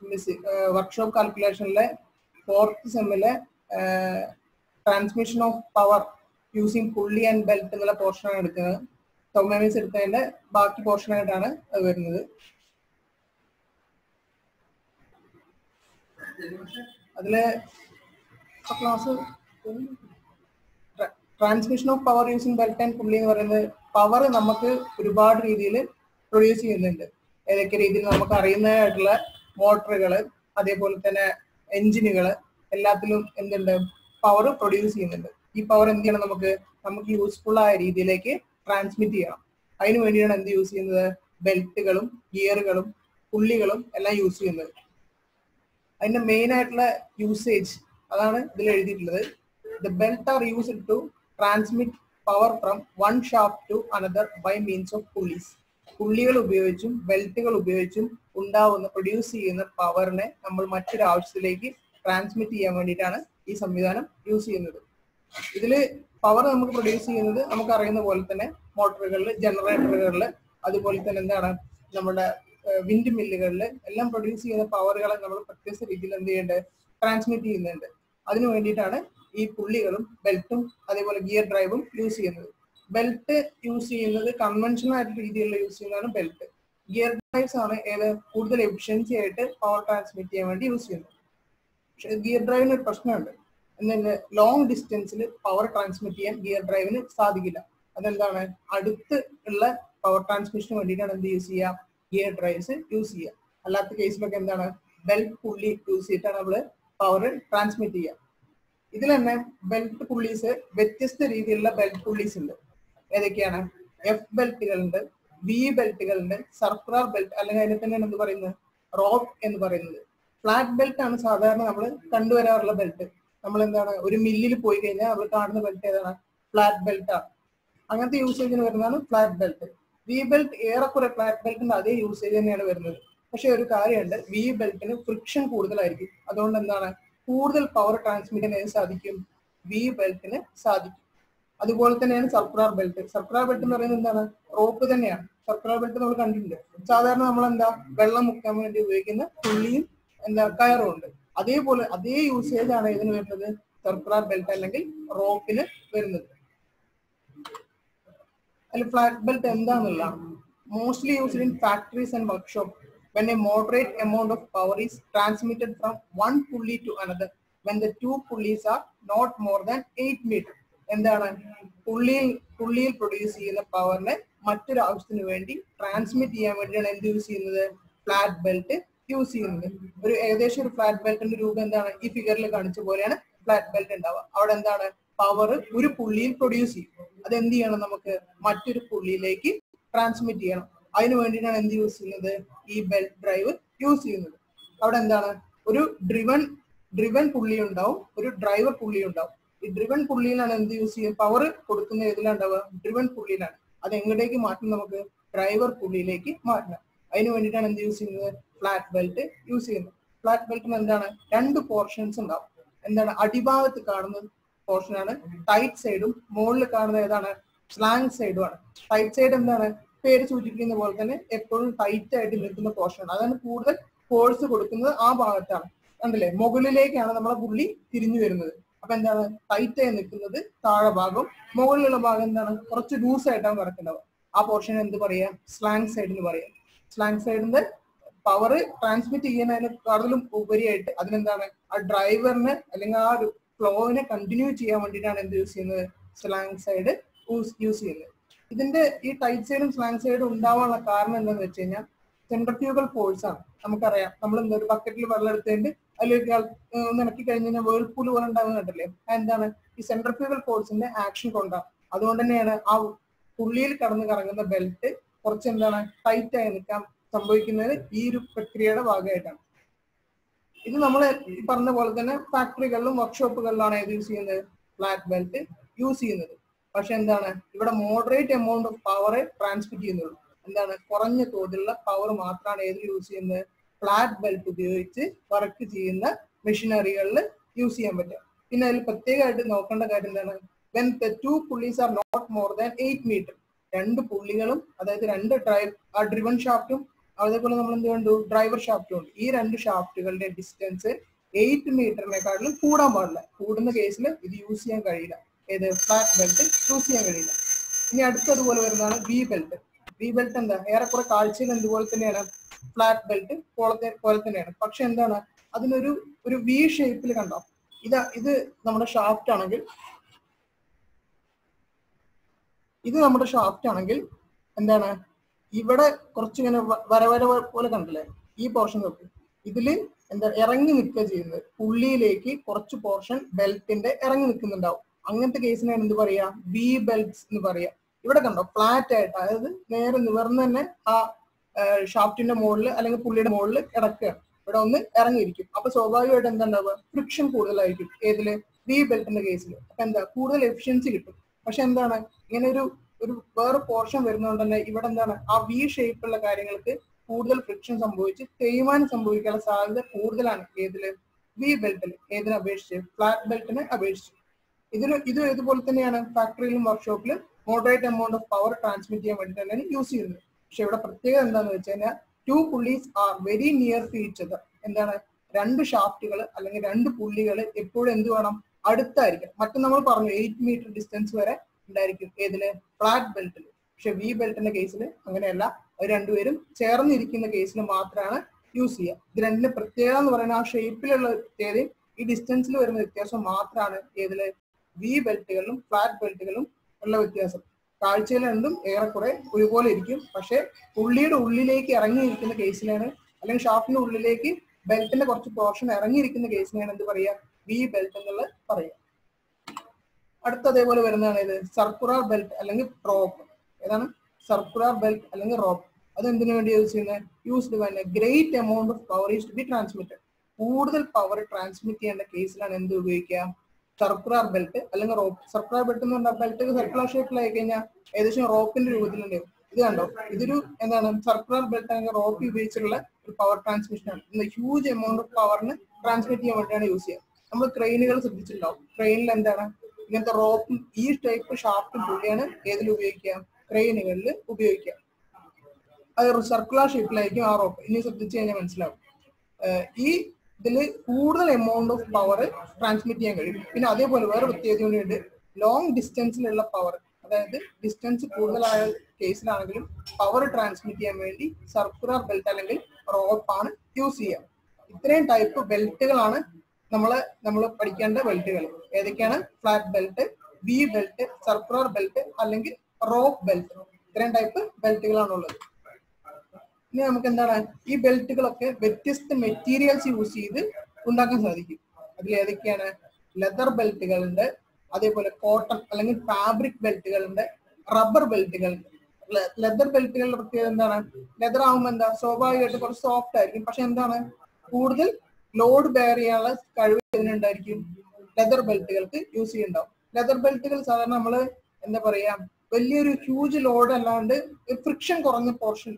Workshop കാൽക്കുലേഷനിലെ fourth സെമ്മിലെ transmission of power using pulley and belt എന്നുള്ള പോർഷനാണ് എടുക്കുന്നത് ടോമാമിസ് എടുത്തതിന്റെ ബാക്കി പോർഷനായിട്ടാണ് അത് വരുന്നത് അതില് class transmission of power using belt and pulley എന്ന് പറയുന്നത് പവർ നമുക്ക് ഒരുപാട് രീതിയിൽ പ്രൊഡ്യൂസ് ചെയ്യുന്നുണ്ട് ഏതൊക്കെ രീതിയിൽ നമുക്ക് അറിയുന്നതായിട്ടുള്ള മോട്ടറുകൾ അതേപോലെ തന്നെ എഞ്ചിനുകൾ എല്ലാത്തിലും എന്തുണ്ട് പവർ പ്രൊഡ്യൂസ് ചെയ്യുന്നുണ്ട് ഈ പവർ എന്ത് ചെയ്യണം നമുക്ക് നമുക്ക് യൂസ്ഫുൾ ആയ രീതിയിലേക്ക് ട്രാൻസ്മിറ്റ് ചെയ്യണം അതിന് വേണ്ടിയാണ് എന്ത് യൂസ് ചെയ്യുന്നത് ബെൽറ്റുകളും ഗിയറുകളും പുള്ളികളും എല്ലാം യൂസ് ചെയ്യുന്നത് അതിന്റെ മെയിൻ ആയിട്ടുള്ള യൂസേജ് അതാണ് ഇതിൽ എഴുതിയിട്ടുള്ളത് the belt are used to transmit power from one shaft to another by means of pulleys പുള്ളികൾ ഉപയോഗിച്ചും ബെൽറ്റുകൾ ഉപയോഗിച്ചും ഉണ്ടാവുന്ന പ്രൊഡ്യൂസ് ചെയ്യുന്ന പവറിനെ നമ്മൾ മറ്റൊരു ആവശ്യത്തിലേക്ക് ട്രാൻസ്മിറ്റ് ചെയ്യാൻ വേണ്ടിയിട്ടാണ് ഈ സംവിധാനം യൂസ് ചെയ്യുന്നത് ഇതിൽ പവർ നമുക്ക് പ്രൊഡ്യൂസ് ചെയ്യുന്നത് നമുക്ക് അറിയുന്ന പോലെ തന്നെ മോട്ടോറുകളിൽ ജനറേറ്ററുകളിൽ അതുപോലെ തന്നെ എന്താണ് നമ്മുടെ വിൻഡ് മില്ലുകളിൽ എല്ലാം പ്രൊഡ്യൂസ് ചെയ്യുന്ന പവറുകളെ നമ്മൾ പ്രത്യക്ഷ രീതിയിൽ എന്ത് ചെയ്യുന്നുണ്ട് ട്രാൻസ്മിറ്റ് ചെയ്യുന്നുണ്ട് അതിനു വേണ്ടിയിട്ടാണ് ഈ പുള്ളികളും ബെൽറ്റും അതേപോലെ ഗിയർ ഡ്രൈവും യൂസ് ചെയ്യുന്നത് ബെൽറ്റ് യൂസ് ചെയ്യുന്നത് കൺവെൻഷണൽ ആയിട്ട് രീതിയിലുള്ള യൂസ് ചെയ്യുന്നതാണ് ബെൽറ്റ് ഗിയർ ഡ്രൈവ്സ് ആണ് ഏത് കൂടുതൽ എഫിഷ്യൻസി ആയിട്ട് പവർ ട്രാൻസ്മിറ്റ് ചെയ്യാൻ വേണ്ടി യൂസ് ചെയ്യുന്നത് പക്ഷെ ഗിയർ ഡ്രൈവിന് ഒരു പ്രശ്നമുണ്ട് എന്നാൽ ലോങ് ഡിസ്റ്റൻസിൽ പവർ ട്രാൻസ്മിറ്റ് ചെയ്യാൻ ഗിയർ ഡ്രൈവിന് സാധിക്കില്ല അതെന്താണ് അടുത്ത് ഉള്ള പവർ ട്രാൻസ്മിഷന് വേണ്ടിയിട്ടാണ് എന്ത് യൂസ് ചെയ്യുക ഗിയർ ഡ്രൈവ്സ് യൂസ് ചെയ്യുക അല്ലാത്ത കേസിലൊക്കെ എന്താണ് ബെൽറ്റ് പുള്ളി യൂസ് ചെയ്തിട്ടാണ് നമ്മൾ പവർ ട്രാൻസ്മിറ്റ് ചെയ്യുക ഇതിൽ തന്നെ ബെൽറ്റ് പുള്ളീസ് വ്യത്യസ്ത രീതിയിലുള്ള ബെൽറ്റ് പുള്ളീസ് ഉണ്ട് ഏതൊക്കെയാണ് എഫ് ബെൽറ്റുകളുണ്ട് വി ബെൽറ്റുകളുണ്ട് സർക്കുലർ ബെൽറ്റ് അല്ലെങ്കിൽ അതിനെ തന്നെ എന്ത് പറയുന്നത് റോപ്പ് എന്ന് പറയുന്നത് ഫ്ലാറ്റ് ബെൽറ്റ് ആണ് സാധാരണ നമ്മൾ കണ്ടുവരാറുള്ള ബെൽറ്റ് നമ്മൾ എന്താണ് ഒരു മില്ലിൽ പോയി കഴിഞ്ഞാൽ നമ്മൾ കാണുന്ന ബെൽറ്റ് ഏതാണ് ഫ്ലാറ്റ് ബെൽറ്റ് ആണ് അങ്ങനത്തെ യൂസേജിന് വരുന്നതാണ് ഫ്ലാറ്റ് ബെൽറ്റ് വി ബെൽറ്റ് ഏറെക്കുറെ ഫ്ലാറ്റ് ബെൽറ്റിന്റെ അതേ യൂസേജ് തന്നെയാണ് വരുന്നത് പക്ഷെ ഒരു കാര്യമുണ്ട് വി ബെൽറ്റിന് ഫ്രിക്ഷൻ കൂടുതലായിരിക്കും അതുകൊണ്ട് എന്താണ് കൂടുതൽ പവർ ട്രാൻസ്മിറ്റ് ചെയ്യാൻ സാധിക്കും വി ബെൽറ്റിന് സാധിക്കും അതുപോലെ തന്നെയാണ് സർക്കുലർ ബെൽറ്റ് സർക്കുലർ ബെൽറ്റ് എന്ന് പറയുന്നത് എന്താണ് റോപ്പ് തന്നെയാണ് സർക്കുലർ ബെൽറ്റ് നമ്മൾ കണ്ടിട്ടുണ്ട് സാധാരണ നമ്മൾ എന്താ വെള്ളം മുക്കാൻ വേണ്ടി ഉപയോഗിക്കുന്ന പുള്ളിയും എന്താ കയറും ഉണ്ട് അതേപോലെ അതേ യൂസേജ് ആണ് ഇതിന് വരുന്നത് സർക്കുലർ ബെൽറ്റ് അല്ലെങ്കിൽ റോപ്പിന് വരുന്നത് അതിൽ ഫ്ലാറ്റ് ബെൽറ്റ് എന്താണെന്നുള്ള mostly used in factories and workshop when a moderate amount of power is transmitted from one pulley to another when the two pulleys are not more than 8 meter എന്താണ് പുള്ളിയിൽ പുള്ളിയിൽ produce ചെയ്യുന്ന പവറിനെ മറ്റൊരു ആവശ്യത്തിന് വേണ്ടി transmit ചെയ്യാൻ വേണ്ടിയാണ് എന്ത് യൂസ് ചെയ്യുന്നത് ഫ്ലാറ്റ് ബെൽറ്റ് യൂസ് ചെയ്യുന്നത് ഒരു ഏകദേശം ഒരു ഫ്ലാറ്റ് ബെൽറ്റിന്റെ രൂപം എന്താണ് ഈ ഫിഗറിൽ കാണിച്ച പോലെയാണ് ഫ്ലാറ്റ് ബെൽറ്റ് ഉണ്ടാവുക അവിടെ എന്താണ് പവർ ഒരു പുള്ളിയിൽ പ്രൊഡ്യൂസ് ചെയ്യും അത് എന്ത് ചെയ്യണം നമുക്ക് മറ്റൊരു പുള്ളിയിലേക്ക് ട്രാൻസ്മിറ്റ് ചെയ്യണം അതിനു വേണ്ടിയിട്ടാണ് എന്ത് യൂസ് ചെയ്യുന്നത് ഈ ബെൽറ്റ് ഡ്രൈവ് യൂസ് ചെയ്യുന്നത് അവിടെ എന്താണ് ഒരു ഡ്രിവൺ ഡ്രിവൺ പുള്ളി ഉണ്ടാവും ഒരു ഡ്രൈവർ പുള്ളി ഉണ്ടാവും ഈ ഡ്രിവൺ പുള്ളിയിലാണ് എന്ത് യൂസ് ചെയ്യുക പവർ കൊടുക്കുന്ന ഏതിലാണ് ഉണ്ടാവുക ഡ്രിവൺ പുള്ളിയിലാണ് അത് എങ്ങോട്ടേക്ക് മാറ്റണം നമുക്ക് ഡ്രൈവർ പുള്ളിയിലേക്ക് മാറ്റണം അതിന് വേണ്ടിയിട്ടാണ് എന്ത് യൂസ് ചെയ്യുന്നത് ഫ്ലാറ്റ് ബെൽറ്റ് യൂസ് ചെയ്യുന്നത് ഫ്ലാറ്റ് ബെൽറ്റിന് എന്താണ് രണ്ട് പോർഷൻസ് ഉണ്ടാവും എന്താണ് അടിഭാഗത്ത് കാണുന്ന പോർഷനാണ് ടൈറ്റ് സൈഡും മുകളിൽ കാണുന്ന ഏതാണ് സ്ലാങ് സൈഡും ആണ് ടൈറ്റ് സൈഡ് എന്താണ് പേര് സൂചിപ്പിക്കുന്ന പോലെ തന്നെ എപ്പോഴും ടൈറ്റ് ആയിട്ട് നിൽക്കുന്ന പോർഷനാണ് അതാണ് കൂടുതൽ ഫോഴ്സ് കൊടുക്കുന്നത് ആ ഭാഗത്താണ് കണ്ടില്ലേ മുകളിലേക്കാണ് നമ്മളെ പുള്ളി തിരിഞ്ഞു വരുന്നത് അപ്പൊ എന്താണ് ടൈറ്റ് ആയി നിൽക്കുന്നത് താഴെ ഭാഗം മുകളിലുള്ള ഭാഗം എന്താണ് കുറച്ച് ലൂസ് ആയിട്ടാണ് കിടക്കുന്നത് ആ പോർഷൻ എന്ത് പറയാ സ്ലാങ് സൈഡ് എന്ന് പറയാം സ്ലാങ് സൈഡിന്റെ പവർ ട്രാൻസ്മിറ്റ് ചെയ്യുന്നതിനെക്കാട്ടിലും ഉപരിയായിട്ട് അതിനെന്താണ് ആ ഡ്രൈവറിന് അല്ലെങ്കിൽ ആ ഒരു ഫ്ലോവിനെ കണ്ടിന്യൂ ചെയ്യാൻ വേണ്ടിയിട്ടാണ് എന്ത് യൂസ് ചെയ്യുന്നത് സ്ലാങ് സൈഡ് യൂസ് ചെയ്യുന്നത് ഇതിന്റെ ഈ ടൈറ്റ് സൈഡും സ്ലാങ് സൈഡും ഉണ്ടാവാനുള്ള കാരണം എന്താണെന്ന് വെച്ച് കഴിഞ്ഞാൽ സെൻട്രഫ്യൂഗൽ ഫോഴ്സ് ആണ് നമുക്കറിയാം നമ്മൾ എന്താ ഒരു ബക്കറ്റിൽ വെള്ളം എടുത്തുകൊണ്ട് അതിലേക്ക് ഒന്ന് ഇറക്കി കഴിഞ്ഞ് കഴിഞ്ഞാൽ വേൾപൂൾ പോലെ ഉണ്ടാകുന്നുണ്ടല്ലേ എന്താണ് ഈ സെൻട്രഫ്യൂഗൽ ഫോഴ്സിന്റെ ആക്ഷൻ കൊണ്ടാണ് അതുകൊണ്ട് തന്നെയാണ് ആ പുള്ളിയിൽ കടന്ന് കറങ്ങുന്ന ബെൽറ്റ് കുറച്ച് എന്താണ് ടൈറ്റ് ആയി നിൽക്കാൻ സംഭവിക്കുന്നത് ഈ ഒരു പ്രക്രിയയുടെ ഭാഗമായിട്ടാണ് ഇത് നമ്മൾ ഈ പറഞ്ഞ പോലെ തന്നെ ഫാക്ടറികളിലും വർക്ക്ഷോപ്പുകളിലാണ് ഏത് യൂസ് ചെയ്യുന്നത് ഫ്ലാറ്റ് ബെൽറ്റ് യൂസ് ചെയ്യുന്നത് പക്ഷെ എന്താണ് ഇവിടെ moderate amount of power transmit ചെയ്യുന്നുള്ളൂ എന്താണ് കുറഞ്ഞ തോതിലുള്ള പവർ മാത്രമാണ് ഏതിൽ യൂസ് ചെയ്യുന്നത് ഫ്ലാറ്റ് ബെൽറ്റ് ഉപയോഗിച്ച് വർക്ക് ചെയ്യുന്ന മെഷീനറികളിൽ യൂസ് ചെയ്യാൻ പറ്റുക പിന്നെ അതിൽ പ്രത്യേകമായിട്ട് നോക്കേണ്ട കാര്യം എന്താണ് when the two pulleys are not more than eight metre രണ്ട് പുള്ളികളും അതായത് രണ്ട് ഡ്രൈവ് ആ ഡ്രിവൺ ഷാഫ്റ്റും അതേപോലെ നമ്മൾ എന്ത് കണ്ടു ഡ്രൈവർ ഷാഫ്റ്റും ഉണ്ട് ഈ രണ്ട് ഷാഫ്റ്റുകളുടെ ഡിസ്റ്റൻസ് എയ്റ്റ് മീറ്ററിനെക്കാട്ടിലും കൂടാൻ പാടില്ല കൂടുന്ന കേസിൽ ഇത് യൂസ് ചെയ്യാൻ കഴിയില്ല ഏത് ഫ്ലാറ്റ് ബെൽറ്റ് യൂസ് ചെയ്യാൻ കഴിയില്ല ഇനി അടുത്തതുപോലെ വരുന്നതാണ് വി ബെൽറ്റ് വി ബെൽറ്റ് എന്താ ഏറെക്കുറെ കാഴ്ചയിൽ എന്തുപോലെ തന്നെയാണ് ഫ്ലാറ്റ് ബെൽറ്റ് പോലത്തെ പോലെ തന്നെയാണ് പക്ഷെ എന്താണ് അതിനൊരു ഒരു വി ഷേപ്പിൽ കണ്ടോ ഇതാ ഇത് നമ്മുടെ ഷാഫ്റ്റ് ആണെങ്കിൽ ഇത് നമ്മുടെ ഷാഫ്റ്റ് ആണെങ്കിൽ എന്താണ് ഇവിടെ കുറച്ചിങ്ങനെ വ- വര വര പോലെ കണ്ടില്ലേ ഈ പോർഷൻ നോക്ക് ഇതില് എന്താ ഇറങ്ങി നിൽക്കുക ചെയ്യുന്നത് പുള്ളിയിലേക്ക് കുറച്ച് പോർഷൻ ബെൽറ്റിന്റെ ഇറങ്ങി നിൽക്കുന്നുണ്ടാവും അങ്ങനത്തെ കേസിനാണ് എന്ത് പറയാ ബി ബെൽറ്റ്സ് എന്ന് പറയാ ഇവിടെ കണ്ടോ ഫ്ലാറ്റ് ആയിട്ട് അതായത് നേരെ നിവർന്ന് തന്നെ ആ ഷാഫ്റ്റിന്റെ മുകളിൽ അല്ലെങ്കിൽ പുള്ളിയുടെ മുകളിൽ കിടക്കുകയാണ് ഇവിടെ ഒന്ന് ഇറങ്ങിയിരിക്കും അപ്പൊ സ്വാഭാവികമായിട്ട് എന്താ ഉണ്ടാവുക ഫ്രിക്ഷൻ കൂടുതലായിരിക്കും ഏതില് ബി ബെൽറ്റിന്റെ കേസിൽ അപ്പൊ എന്താ കൂടുതൽ എഫിഷ്യൻസി കിട്ടും പക്ഷെ എന്താണ് ഇങ്ങനെ ഒരു ഒരു വേറെ പോർഷൻ വരുന്നതുകൊണ്ട് തന്നെ ഇവിടെ എന്താണ് ആ വി ഷേപ്പുള്ള കാര്യങ്ങൾക്ക് കൂടുതൽ ഫ്രിക്ഷൻ സംഭവിച്ച് തേയ്മാനം സംഭവിക്കാനുള്ള സാധ്യത കൂടുതലാണ് ഏതില് വി ബെൽറ്റിൽ ഏതിനെ അപേക്ഷിച്ച് ഫ്ലാറ്റ് ബെൽറ്റിനെ അപേക്ഷിച്ച് ഇതിന് ഇത് ഇതുപോലെ തന്നെയാണ് ഫാക്ടറിയിലും വർക്ക്ഷോപ്പിലും moderate amount of power transmit ചെയ്യാൻ വേണ്ടി തന്നെയാണ് യൂസ് ചെയ്യുന്നത് പക്ഷെ ഇവിടെ പ്രത്യേകത എന്താണെന്ന് വെച്ച് കഴിഞ്ഞാൽ two pulleys are very near to each other എന്താണ് രണ്ട് ഷാഫ്റ്റുകൾ അല്ലെങ്കിൽ രണ്ട് പുള്ളികൾ എപ്പോഴും എന്ത് വേണം അടുത്തായിരിക്കും മറ്റും നമ്മൾ പറഞ്ഞു എയ്റ്റ് മീറ്റർ ഡിസ്റ്റൻസ് വരെ ഉണ്ടായിരിക്കും ഏതില് ഫ്ലാറ്റ് ബെൽറ്റിൽ പക്ഷെ വി ബെൽറ്റിന്റെ കേസിൽ അങ്ങനെയല്ല അത് രണ്ടുപേരും ചേർന്നിരിക്കുന്ന കേസിൽ മാത്രമാണ് യൂസ് ചെയ്യുക ഇത് രണ്ടിന്റെ പ്രത്യേകത എന്ന് പറയുന്നത് ആ ഷേപ്പിലുള്ള പ്രത്യേകതയും ഈ ഡിസ്റ്റൻസിൽ വരുന്ന വ്യത്യാസം മാത്രമാണ് ഏതില് വി ബെൽറ്റുകളിലും ഫ്ലാറ്റ് ബെൽറ്റുകളും ഉള്ള വ്യത്യാസം കാഴ്ചയിൽ രണ്ടും ഏറെക്കുറെ ഒരുപോലെ ഇരിക്കും പക്ഷെ പുള്ളിയുടെ ഉള്ളിലേക്ക് ഇറങ്ങിയിരിക്കുന്ന കേസിലാണ് അല്ലെങ്കിൽ ഷാഫ്റ്റിന്റെ ഉള്ളിലേക്ക് ബെൽറ്റിന്റെ കുറച്ച് പോർഷൻ ഇറങ്ങിയിരിക്കുന്ന കേസിനെയാണ് എന്ത് പറയുക വി ബെൽറ്റ് എന്നുള്ളത് പറയുക അടുത്ത അതേപോലെ വരുന്നതാണ് ഇത് സർക്കുലർ ബെൽറ്റ് അല്ലെങ്കിൽ റോപ്പ് ഏതാണ് സർക്കുലർ ബെൽറ്റ് അല്ലെങ്കിൽ റോപ്പ് അത് എന്തിനു വേണ്ടി യൂസ് ചെയ്യുന്നത് used when great amount of power is to be transmitted കൂടുതൽ പവർ ട്രാൻസ്മിറ്റ് ചെയ്യേണ്ട കേസിലാണ് എന്ത് ഉപയോഗിക്കുക സർക്കുലർ ബെൽറ്റ് അല്ലെങ്കിൽ റോപ്പ് സർക്കുലർ ബെൽറ്റ് എന്ന് പറഞ്ഞാൽ ബെൽറ്റ് സർക്കുലർ ഷേപ്പിലായി കഴിഞ്ഞാൽ ഏകദേശം റോപ്പിന്റെ രൂപത്തിലുണ്ടാവും ഇത് കണ്ടോ ഇതൊരു എന്താണ് സർക്കുലർ ബെൽറ്റ് അല്ലെങ്കിൽ റോപ്പ് ഉപയോഗിച്ചുള്ള ഒരു പവർ ട്രാൻസ്മിഷൻ ആണ് ഹ്യൂജ് എമൗണ്ട് ഓഫ് പവറിന് ട്രാൻസ്മിറ്റ് ചെയ്യാൻ വേണ്ടിയാണ് യൂസ് ചെയ്യുക നമ്മൾ ട്രെയിനുകൾ ശ്രദ്ധിച്ചിട്ടുണ്ടാവും ട്രെയിനിൽ എന്താണ് ഇങ്ങനത്തെ റോപ്പും ഈ ടൈപ്പ് ഷാഫ്റ്റും പുള്ളിയാണ് ഏതിൽ ഉപയോഗിക്കുക ട്രെയിനുകളിൽ ഉപയോഗിക്കുക അത് സർക്കുലർ ഷേപ്പിലായിരിക്കും ആ റോപ്പ് ഇനി ശ്രദ്ധിച്ചു കഴിഞ്ഞാൽ മനസ്സിലാവും ഏഹ് ഈ ഇതിൽ കൂടുതൽ എമൗണ്ട് ഓഫ് പവർ ട്രാൻസ്മിറ്റ് ചെയ്യാൻ കഴിയും പിന്നെ അതേപോലെ വേറെ പ്രത്യേകത കൂടിയുണ്ട് ലോങ് ഡിസ്റ്റൻസിലുള്ള പവർ അതായത് ഡിസ്റ്റൻസ് കൂടുതലായ കേസിലാണെങ്കിലും പവർ ട്രാൻസ്മിറ്റ് ചെയ്യാൻ വേണ്ടി സർക്കുലർ ബെൽറ്റ് അല്ലെങ്കിൽ റോപ്പാണ് യൂസ് ചെയ്യുക ഇത്രയും ടൈപ്പ് ബെൽറ്റുകളാണ് നമ്മള് നമ്മൾ പഠിക്കേണ്ട ബെൽറ്റുകൾ ഏതൊക്കെയാണ് flat belt B belt circular belt അല്ലെങ്കിൽ റോപ്പ് ബെൽറ്റ് ഇത്രയും ടൈപ്പ് ബെൽറ്റുകളാണ് ഉള്ളത് ഇനി നമുക്ക് എന്താണ് ഈ ബെൽറ്റുകളൊക്കെ വ്യത്യസ്ത മെറ്റീരിയൽസ് യൂസ് ചെയ്ത് ഉണ്ടാക്കാൻ സാധിക്കും അതിൽ ഏതൊക്കെയാണ് ലെതർ ബെൽറ്റുകളുണ്ട് അതേപോലെ കോട്ടൺ അല്ലെങ്കിൽ ഫാബ്രിക് ബെൽറ്റുകളുണ്ട് റബ്ബർ ബെൽറ്റുകളുണ്ട് ലെതർ ബെൽറ്റുകളുടെ പ്രത്യേകത എന്താണ് ലെതർ ആകുമ്പോൾ എന്താ സ്വാഭാവികമായിട്ട് കുറച്ച് സോഫ്റ്റ് ആയിരിക്കും പക്ഷെ എന്താണ് കൂടുതൽ ലോഡ് ബെയർ ചെയ്യാനുള്ള കഴിവ് ഇതിനുണ്ടായിരിക്കും ലെതർ ബെൽറ്റുകൾക്ക് യൂസ് ചെയ്യുന്നുണ്ടാവും ലെതർ ബെൽറ്റുകൾ സാധാരണ നമ്മൾ എന്താ പറയാ വലിയൊരു ഹ്യൂജ് ലോഡ് അല്ലാണ്ട് ഫ്രിക്ഷൻ കുറഞ്ഞ പോർഷൻ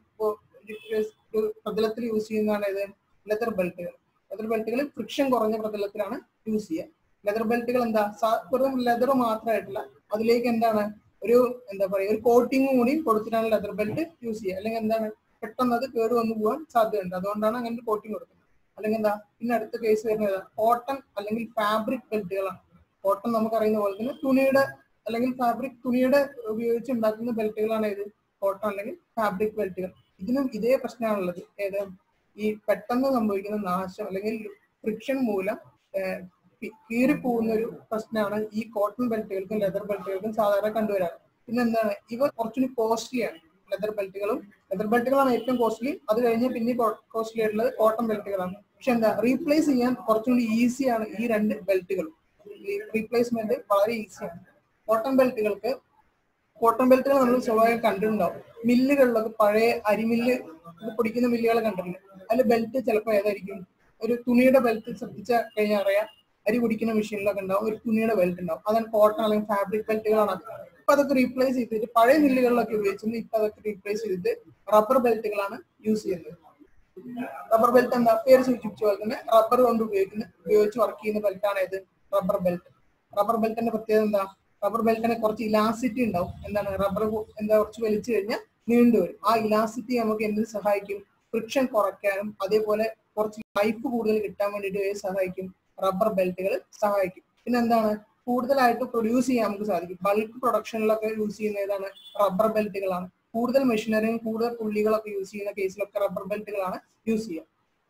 പ്രതലത്തിൽ യൂസ് ചെയ്യുന്നതാണ് ഇത് ലെതർ ബെൽറ്റുകൾ ലെതർ ബെൽറ്റുകൾ ഫ്രിക്ഷൻ കുറഞ്ഞ പ്രതലത്തിലാണ് യൂസ് ചെയ്യുക ലെതർ ബെൽറ്റുകൾ എന്താ സാ- വെറും ലെതർ മാത്രമായിട്ടില്ല അതിലേക്ക് എന്താണ് ഒരു എന്താ പറയുക ഒരു കോട്ടിങ് കൂടി കൊടുത്തിട്ടാണ് ലെതർ ബെൽറ്റ് യൂസ് ചെയ്യുക അല്ലെങ്കിൽ എന്താണ് പെട്ടെന്ന് അത് കേട് വന്നു പോകാൻ സാധ്യതയുണ്ട് അതുകൊണ്ടാണ് അങ്ങനെ കോട്ടിങ് കൊടുക്കുന്നത് അല്ലെങ്കിൽ എന്താ പിന്നെ അടുത്ത കേസ് വരുന്നത് കോട്ടൺ അല്ലെങ്കിൽ ഫാബ്രിക് ബെൽറ്റുകളാണ് കോട്ടൺ നമുക്കറിയുന്ന പോലെ തന്നെ തുണിയുടെ അല്ലെങ്കിൽ ഫാബ്രിക് തുണിയുടെ ഉപയോഗിച്ച് ഉണ്ടാക്കുന്ന ബെൽറ്റുകളാണ് ഇത് കോട്ടൺ അല്ലെങ്കിൽ ഫാബ്രിക് ബെൽറ്റുകൾ ഇതിനും ഇതേ പ്രശ്നമാണുള്ളത് ഏത് ഈ പെട്ടെന്ന് സംഭവിക്കുന്ന നാശം അല്ലെങ്കിൽ ഫ്രിക്ഷൻ മൂലം ഏഹ്, കീ- കീറിപ്പോകുന്ന ഒരു പ്രശ്നമാണ് ഈ കോട്ടൺ ബെൽറ്റുകൾക്കും ലെതർ ബെൽറ്റുകൾക്കും സാധാരണ കണ്ടുവരാറ് പിന്നെ എന്താണ് ഇവ കുറച്ചുകൂടി കോസ്റ്റ്ലിയാണ് ലെതർ ബെൽറ്റുകളും ലെതർ ബെൽറ്റുകളാണ് ഏറ്റവും കോസ്റ്റ്ലി അത് കഴിഞ്ഞ് പിന്നെ കോസ്റ്റ്ലി ആയിട്ടുള്ളത് കോട്ടൺ ബെൽറ്റുകളാണ് പക്ഷെ എന്താ റീപ്ലേസ് ചെയ്യാൻ കുറച്ചും കൂടി ഈസിയാണ് ഈ രണ്ട് ബെൽറ്റുകളും റീപ്ലേസ്മെന്റ് വളരെ ഈസിയാണ് കോട്ടൺ ബെൽറ്റുകൾക്ക് കോട്ടൺ ബെൽറ്റുകൾ നമ്മൾ സ്വാഭാവികം കണ്ടിട്ടുണ്ടാവും മില്ലുകളിലൊക്കെ പഴയ അരിമില്ല് ഇത് പൊടിക്കുന്ന മില്ലുകൾ കണ്ടിട്ടുണ്ട് അതിൽ ബെൽറ്റ് ചിലപ്പോൾ ഏതായിരിക്കും ഒരു തുണിയുടെ ബെൽറ്റ് ശ്രദ്ധിച്ച കഴിഞ്ഞാൽ അറിയാം അരി പൊടിക്കുന്ന മെഷീനിലൊക്കെ ഉണ്ടാവും ഒരു തുണിയുടെ ബെൽറ്റ് ഉണ്ടാവും അതാണ് കോട്ടൺ അല്ലെങ്കിൽ ഫാബ്രിക് ബെൽറ്റുകളാണ് അത് ഇപ്പൊ അതൊക്കെ റീപ്ലേസ് ചെയ്തിട്ട് പഴയ മില്ലുകളിലൊക്കെ ഉപയോഗിച്ചിരുന്നു ഇപ്പൊ അതൊക്കെ റീപ്ലേസ് ചെയ്തിട്ട് റബ്ബർ ബെൽറ്റുകളാണ് യൂസ് ചെയ്യുന്നത് റബ്ബർ ബെൽറ്റ് എന്താ പേര് സൂചിപ്പിച്ച പോലെ തന്നെ റബ്ബർ കൊണ്ട് ഉപയോഗിക്കുന്ന ഉപയോഗിച്ച് വർക്ക് ചെയ്യുന്ന ബെൽറ്റാണ് ഇത് റബ്ബർ ബെൽറ്റ് റബ്ബർ ബെൽറ്റിന്റെ പ്രത്യേകത എന്താ റബ്ബർ ബെൽറ്റിന് കുറച്ച് ഇലാസിറ്റി ഉണ്ടാവും എന്താണ് റബ്ബർ എന്താ കുറച്ച് വലിച്ചു കഴിഞ്ഞാൽ നീണ്ടു വരും ആ ഇലാസിറ്റി നമുക്ക് എന്തിന് സഹായിക്കും ഫ്രിക്ഷൻ കുറയ്ക്കാനും അതേപോലെ കുറച്ച് ലൈഫ് കൂടുതൽ കിട്ടാൻ വേണ്ടിയിട്ട് ഇവയെ സഹായിക്കും റബ്ബർ ബെൽറ്റുകൾ സഹായിക്കും പിന്നെ എന്താണ് കൂടുതലായിട്ട് പ്രൊഡ്യൂസ് ചെയ്യാൻ നമുക്ക് സാധിക്കും ബൾക്ക് പ്രൊഡക്ഷനിലൊക്കെ യൂസ് ചെയ്യുന്ന ഏതാണ് റബ്ബർ ബെൽറ്റുകളാണ് കൂടുതൽ മെഷീനറിയും കൂടുതൽ പുള്ളികളൊക്കെ യൂസ് ചെയ്യുന്ന കേസിലൊക്കെ റബ്ബർ ബെൽറ്റുകളാണ് യൂസ് ചെയ്യുക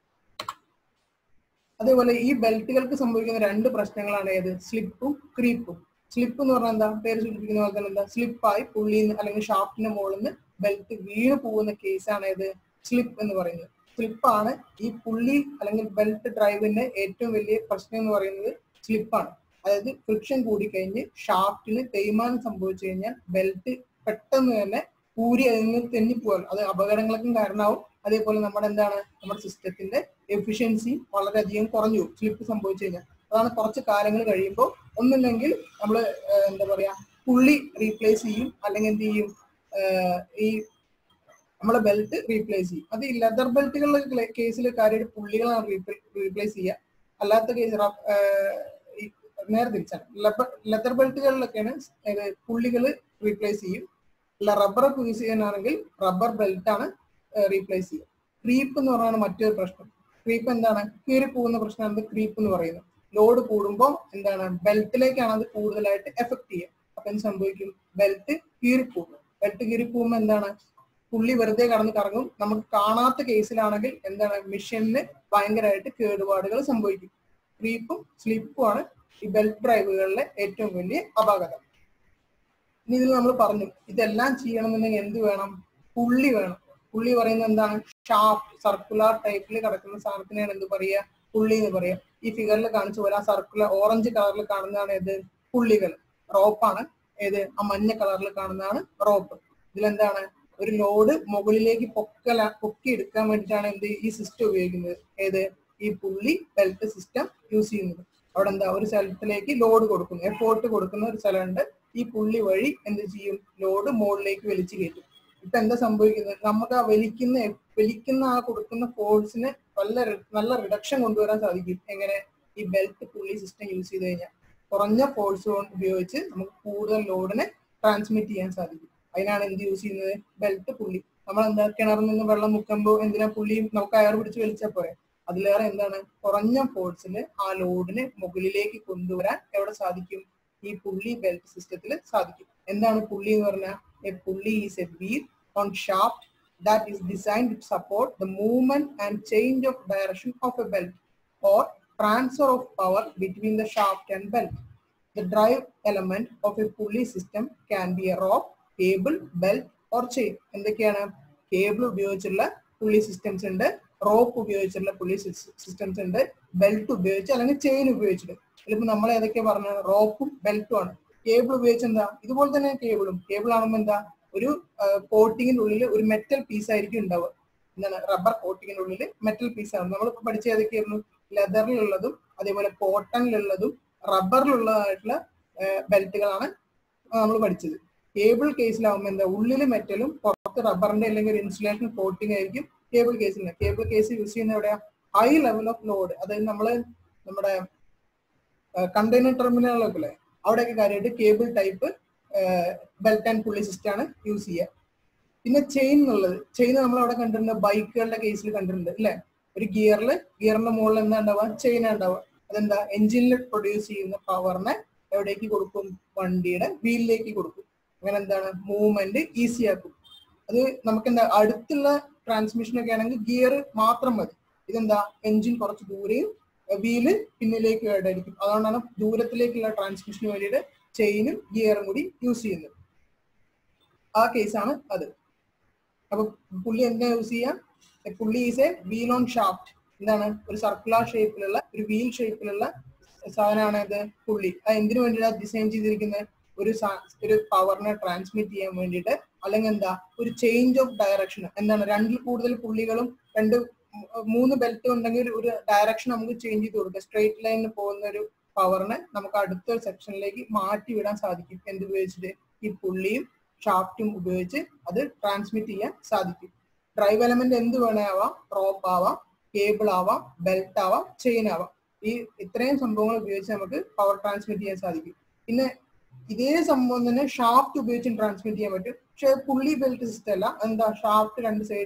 അതേപോലെ ഈ ബെൽറ്റുകൾക്ക് സംഭവിക്കുന്ന രണ്ട് പ്രശ്നങ്ങളാണ് ഏത് സ്ലിപ്പും ക്രീപ്പും സ്ലിപ്പ് എന്ന് പറഞ്ഞാൽ എന്താ പേര് സൂചിപ്പിക്കുന്ന പോലെ തന്നെ എന്താ സ്ലിപ്പായി പുള്ളിന്ന് അല്ലെങ്കിൽ ഷാഫ്റ്റിന്റെ മുകളിൽ നിന്ന് ബെൽറ്റ് വീണ് പോകുന്ന കേസാണ് ഏത് സ്ലിപ്പ് എന്ന് പറയുന്നത് സ്ലിപ്പാണ് ഈ പുള്ളി അല്ലെങ്കിൽ ബെൽറ്റ് ഡ്രൈവിന്റെ ഏറ്റവും വലിയ പ്രശ്നം എന്ന് പറയുന്നത് സ്ലിപ്പാണ് അതായത് ഫ്രിക്ഷൻ കൂടിക്കഴിഞ്ഞ് ഷാഫ്റ്റിന് തേയ്മാനം സംഭവിച്ചു കഴിഞ്ഞാൽ ബെൽറ്റ് പെട്ടെന്ന് തന്നെ ഊരി അതിൽ നിന്ന് തെന്നിപ്പോകാൻ അത് അപകടങ്ങൾക്കും കാരണമാവും അതേപോലെ നമ്മുടെ എന്താണ് നമ്മുടെ സിസ്റ്റത്തിന്റെ എഫിഷ്യൻസി വളരെയധികം കുറഞ്ഞു പോകും സ്ലിപ്പ് സംഭവിച്ചു കഴിഞ്ഞാൽ അതാണ് കുറച്ച് കാലങ്ങൾ കഴിയുമ്പോൾ ഒന്നില്ലെങ്കിൽ നമ്മൾ എന്താ പറയാ പുള്ളി റീപ്ലേസ് ചെയ്യും അല്ലെങ്കിൽ എന്ത് ചെയ്യും ആഹ് ഈ നമ്മളെ ബെൽറ്റ് റീപ്ലേസ് ചെയ്യും അത് ഈ ലെതർ ബെൽറ്റുകളുടെ കേസിൽ കാര്യമായിട്ട് പുള്ളികളാണ് റീപ്ലേസ് ചെയ്യുക അല്ലാത്ത കേസ് നേരെ തിരിച്ചാണ് ലെതർ ബെൽറ്റുകളിലൊക്കെയാണ് പുള്ളികൾ റീപ്ലേസ് ചെയ്യും അല്ല റബ്ബർ യൂസ് ചെയ്യാനാണെങ്കിൽ റബ്ബർ ബെൽറ്റ് ആണ് റീപ്ലേസ് ചെയ്യുക ക്രീപ്പ് എന്ന് പറഞ്ഞാണ് മറ്റൊരു പ്രശ്നം ക്രീപ്പ് എന്താണ് കീറി പോകുന്ന പ്രശ്നമാണ് ക്രീപ്പ് എന്ന് പറയുന്നത് ലോഡ് കൂടുമ്പോൾ എന്താണ് ബെൽറ്റിലേക്കാണ് അത് കൂടുതലായിട്ട് എഫക്ട് ചെയ്യുക അപ്പൊ എന്ത് സംഭവിക്കും ബെൽറ്റ് കീറിപ്പോകും ബെൽറ്റ് കീറിപ്പോകുമ്പോൾ എന്താണ് പുള്ളി വെറുതെ കടന്ന് കറങ്ങും നമുക്ക് കാണാത്ത കേസിലാണെങ്കിൽ എന്താണ് മെഷീനിന് ഭയങ്കരമായിട്ട് കേടുപാടുകൾ സംഭവിക്കും ക്രീപ്പും സ്ലിപ്പും ആണ് ഈ ബെൽറ്റ് ഡ്രൈവുകളിലെ ഏറ്റവും വലിയ അപാകതം ഇനി ഇതിൽ നമ്മൾ പറഞ്ഞു ഇതെല്ലാം ചെയ്യണമെന്നുണ്ടെങ്കിൽ എന്ത് വേണം പുള്ളി വേണം പുള്ളി പറയുന്നത് എന്താണ് ഷാർപ്പ് സർക്കുലർ ടൈപ്പിൽ കിടക്കുന്ന സാധനത്തിനാണ് എന്ത് പറയുക പുള്ളി എന്ന് പറയാം ഈ ഫിഗറിൽ കാണിച്ചു പോലെ ആ സർക്കുലർ ഓറഞ്ച് കളറിൽ കാണുന്നതാണ് ഏത് പുള്ളികൾ റോപ്പാണ് ഏത് ആ മഞ്ഞ കളറിൽ കാണുന്നതാണ് റോപ്പ് ഇതിലെന്താണ് ഒരു ലോഡ് മുകളിലേക്ക് പൊക്കല പൊക്കി എടുക്കാൻ വേണ്ടിയിട്ടാണ് എന്ത് ഈ സിസ്റ്റം ഉപയോഗിക്കുന്നത് ഏത് ഈ പുള്ളി ബെൽറ്റ് സിസ്റ്റം യൂസ് ചെയ്യുന്നത് അവിടെ എന്താ ഒരു സ്ഥലത്തിലേക്ക് ലോഡ് കൊടുക്കുന്നു എഫോർട്ട് കൊടുക്കുന്ന ഒരു സ്ഥലമുണ്ട് ഈ പുള്ളി വഴി എന്ത് ചെയ്യും ലോഡ് മുകളിലേക്ക് വലിച്ചു കയറ്റും ഇപ്പൊ എന്താ സംഭവിക്കുന്നത് നമുക്ക് ആ വലിക്കുന്ന വലിക്കുന്ന ആ കൊടുക്കുന്ന ഫോഴ്സിന് നല്ല റി- നല്ല റിഡക്ഷൻ കൊണ്ടുവരാൻ സാധിക്കും എങ്ങനെ ഈ ബെൽറ്റ് പുള്ളി സിസ്റ്റം യൂസ് ചെയ്ത് കഴിഞ്ഞാൽ കുറഞ്ഞ ഫോഴ്സ് ഉപയോഗിച്ച് നമുക്ക് കൂടുതൽ ലോഡിനെ ട്രാൻസ്മിറ്റ് ചെയ്യാൻ സാധിക്കും അതിനാണ് എന്ത് യൂസ് ചെയ്യുന്നത് ബെൽറ്റ് പുള്ളി നമ്മൾ എന്താ കിണറിൽ നിന്ന് വെള്ളം മുക്കുമ്പോൾ എന്തിനാ പുള്ളി നമുക്ക് അയർ പിടിച്ച് വലിച്ചാൽ പോരെ അതിലേറെ എന്താണ് കുറഞ്ഞ ഫോഴ്സിൽ ആ ലോഡിനെ മുകളിലേക്ക് കൊണ്ടുവരാൻ എവിടെ സാധിക്കും ഈ പുള്ളി ബെൽറ്റ് സിസ്റ്റത്തിൽ സാധിക്കും എന്താണ് പുള്ളി എന്ന് പറഞ്ഞാൽ a pulley is a wheel on shaft that is designed to support the movement and change of direction of a belt or transfer of power between the shaft and belt. The drive element of a pulley system can be a rope, cable, belt or chain. എന്തൊക്കെയാണ് cable ഉപയോഗിച്ചുള്ള pulley systems ഉണ്ട് rope ഉപയോഗിച്ചുള്ള pulley systems ഉണ്ട് belt ഉപയോഗിച്ച് അല്ലെങ്കിൽ chain ഉപയോഗിച്ചിട്ട് ഇതിപ്പോ നമ്മൾ ഏതൊക്കെയാ പറഞ്ഞത് റോപ്പും ബെൽറ്റും ആണ് കേബിൾ ഉപയോഗിച്ച് എന്താ ഇതുപോലെ തന്നെ കേബിളും കേബിൾ ആകുമ്പോൾ എന്താ ഒരു കോട്ടിങ്ങിന്റെ ഉള്ളിൽ ഒരു മെറ്റൽ പീസ് ആയിരിക്കും ഉണ്ടാവുക എന്താണ് റബ്ബർ കോട്ടിങ്ങിന്റെ ഉള്ളിൽ മെറ്റൽ പീസ് ആണ് നമ്മൾ പഠിച്ച ഏതൊക്കെയായിരുന്നു ലെതറിലുള്ളതും അതേപോലെ കോട്ടണിലുള്ളതും റബ്ബറിലുള്ളതായിട്ടുള്ള ബെൽറ്റുകളാണ് നമ്മൾ പഠിച്ചത് കേബിൾ കേസിലാവുമ്പോൾ എന്താ ഉള്ളിൽ മെറ്റലും പുറത്ത് റബ്ബറിന്റെ അല്ലെങ്കിൽ ഒരു ഇൻസുലേഷൻ കോട്ടിംഗ് ആയിരിക്കും കേബിൾ കേസിൽ കേബിൾ കേസ് യൂസ് ചെയ്യുന്ന എവിടെയാ ഹൈ ലെവൽ ഓഫ് ലോഡ് അതായത് നമ്മൾ നമ്മുടെ കണ്ടെയ്നർ ടെർമിനലുകളൊക്കെ അല്ലേ അവിടെയൊക്കെ കാര്യമായിട്ട് cable type belt and pulley system ആണ് യൂസ് ചെയ്യുക പിന്നെ ചെയിൻ എന്നുള്ളത് ചെയിൻ നമ്മൾ അവിടെ കണ്ടിട്ടുണ്ട് ബൈക്കുകളുടെ കേസിൽ കണ്ടിട്ടുണ്ട് അല്ലെ ഒരു ഗിയറിൽ ഗിയറിന്റെ മുകളിൽ എന്താ ഉണ്ടാവുക ചെയിൻ ഉണ്ടാവുക അതെന്താ എഞ്ചിനിൽ പ്രൊഡ്യൂസ് ചെയ്യുന്ന പവറിനെ എവിടേക്ക് കൊടുക്കും വണ്ടിയുടെ വീലിലേക്ക് കൊടുക്കും അങ്ങനെ എന്താണ് മൂവ്മെന്റ് ഈസി ആക്കും അത് നമുക്ക് എന്താ അടുത്തുള്ള ട്രാൻസ്മിഷൻ ഒക്കെ ആണെങ്കിൽ ഗിയർ മാത്രം മതി ഇതെന്താ എഞ്ചിൻ കുറച്ച് ദൂരെയും വീല് പിന്നിലേക്ക് ആയിരിക്കും അതുകൊണ്ടാണ് ദൂരത്തിലേക്കുള്ള ട്രാൻസ്മിഷന് വേണ്ടിയിട്ട് ചെയിനും ഗിയറും കൂടി യൂസ് ചെയ്യുന്നത് ആ കേസാണ് അത് അപ്പൊ പുള്ളി എന്താ യൂസ് ചെയ്യാം pulley is a wheel on shaft എന്താണ് ഒരു സർക്കുലർ ഷേപ്പിലുള്ള ഒരു വീൽ ഷേപ്പിലുള്ള സാധനമാണ് ഇത് പുള്ളി അത് എന്തിനു വേണ്ടിയിട്ടാണ് ഡിസൈൻ ചെയ്തിരിക്കുന്നത് ഒരു സാ- ഒരു പവറിനെ ട്രാൻസ്മിറ്റ് ചെയ്യാൻ വേണ്ടിയിട്ട് അല്ലെങ്കിൽ എന്താ ഒരു ചേഞ്ച് ഓഫ് ഡയറക്ഷൻ എന്താണ് രണ്ടിൽ കൂടുതൽ പുള്ളികളും രണ്ട് മൂ- മൂന്ന് ബെൽറ്റ് ഉണ്ടെങ്കിൽ ഒരു ഡയറക്ഷൻ നമുക്ക് ചേഞ്ച് ചെയ്ത് കൊടുക്കാം സ്ട്രെയിറ്റ് ലൈനിൽ പോകുന്ന ഒരു പവറിനെ നമുക്ക് അടുത്ത സെക്ഷനിലേക്ക് മാറ്റി വിടാൻ സാധിക്കും എന്ത് ഉപയോഗിച്ചിട്ട് ഈ പുള്ളിയും ഷാഫ്റ്റും ഉപയോഗിച്ച് അത് ട്രാൻസ്മിറ്റ് ചെയ്യാൻ സാധിക്കും ഡ്രൈവ് എലമെന്റ് എന്ത് വേണേ ആവാം റോപ്പ് ആവാം കേബിൾ ആവാം ബെൽറ്റ് ആവാം ചെയിൻ ആവാം ഈ ഇത്രയും സംഭവങ്ങൾ ഉപയോഗിച്ച് നമുക്ക് പവർ ട്രാൻസ്മിറ്റ് ചെയ്യാൻ സാധിക്കും പിന്നെ ഇതേ സംഭവം തന്നെ ഷാഫ്റ്റ് ഉപയോഗിച്ചും ട്രാൻസ്മിറ്റ് ചെയ്യാൻ പറ്റും പക്ഷെ പുള്ളി ബെൽറ്റ് സിസ്റ്റം അല്ല എന്താ ഷാഫ്റ്റ് രണ്ട് സൈഡിലും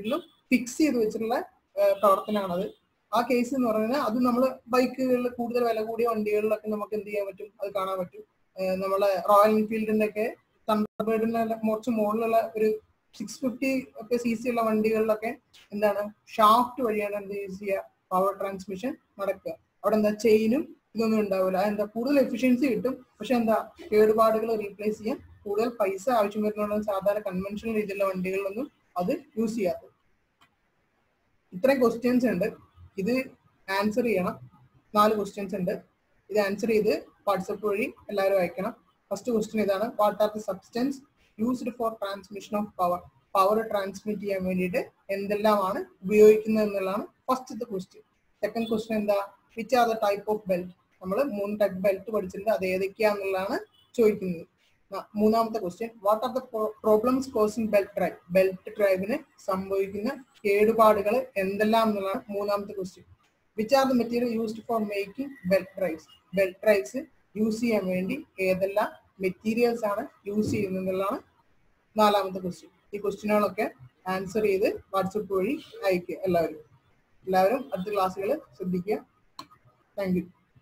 ഫിക്സ് ചെയ്ത് വെച്ചിട്ടുള്ള ആ, പ്രവർത്തനമാണത് ആ കേസ് എന്ന് പറഞ്ഞാൽ അത് നമ്മൾ ബൈക്കുകളിൽ കൂടുതൽ വില കൂടിയ വണ്ടികളിലൊക്കെ നമുക്ക് എന്ത് ചെയ്യാൻ പറ്റും അത് കാണാൻ പറ്റും ആ, നമ്മളെ റോയൽ എൻഫീൽഡിന്റെ ഒക്കെ തണ്ടർബേർഡിന്റെ കുറച്ച് മുകളിലുള്ള ഒരു സിക്സ് ഫിഫ്റ്റി ഒക്കെ സി സി ഉള്ള വണ്ടികളിലൊക്കെ എന്താണ് ഷാഫ്റ്റ് വഴിയാണ് എന്ത് യൂസ് ചെയ്യുക പവർ ട്രാൻസ്മിഷൻ നടക്കുക അവിടെ എന്താ ചെയിനും ഇതൊന്നും ഉണ്ടാവില്ല എന്താ കൂടുതൽ എഫിഷ്യൻസി കിട്ടും പക്ഷെ എന്താ കേടുപാടുകൾ റീപ്ലേസ് ചെയ്യാൻ കൂടുതൽ പൈസ ആവശ്യം വരുന്ന സാധാരണ കൺവെൻഷണൽ രീതിയിലുള്ള വണ്ടികളിലൊന്നും അത് യൂസ് ചെയ്യാത്തത് ഇത്രയും ക്വസ്റ്റ്യൻസ് ഉണ്ട് ഇത് ആൻസർ ചെയ്യണം നാല് ക്വസ്റ്റ്യൻസ് ഉണ്ട് ഇത് ആൻസർ ചെയ്ത് വാട്സപ്പ് വഴി എല്ലാവരും അയക്കണം ഫസ്റ്റ് ക്വസ്റ്റ്യൻ ഇതാണ് what are the substance used for transmission of power power transmit ചെയ്യാൻ വേണ്ടിയിട്ട് എന്തെല്ലാമാണ് ഉപയോഗിക്കുന്നത് എന്നുള്ളതാണ് ഫസ്റ്റത്തെ ക്വസ്റ്റ്യൻ സെക്കൻഡ് ക്വസ്റ്റ്യൻ എന്താ which are the type of belt നമ്മൾ മൂന്ന് ടൈപ്പ് ബെൽറ്റ് പഠിച്ചിട്ടുണ്ട് അത് ഏതൊക്കെയാന്നുള്ളതാണ് ചോദിക്കുന്നത് ന- മൂന്നാമത്തെ question what are the problems causing belt drive belt ഡ്രൈവിന് സംഭവിക്കുന്ന കേടുപാടുകൾ എന്തെല്ലാം എന്നുള്ളതാണ് മൂന്നാമത്തെ question which are the material used for making belt drives belt drives use ചെയ്യാൻ വേണ്ടി ഏതെല്ലാം മെറ്റീരിയൽസ് ആണ് യൂസ് ചെയ്യുന്നത് എന്നുള്ളതാണ് നാലാമത്തെ ക്വസ്റ്റ്യൻ ഈ ക്വസ്റ്റ്യനുകളൊക്കെ ആൻസർ ചെയ്ത് വാട്സപ്പ് വഴി അയക്കുക എല്ലാവരും എല്ലാവരും അടുത്ത ക്ലാസ്സുകൾ ശ്രദ്ധിക്കുക താങ്ക് യു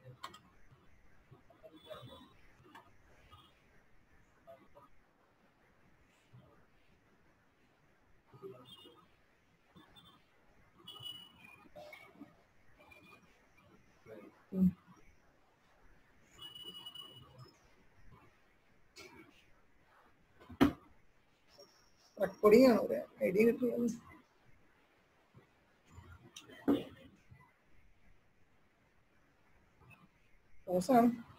റെക്കോർഡിംഗ് ആണ് ഒരു ഐഡിയ കിട്ടുന്നത് ഓസാണ്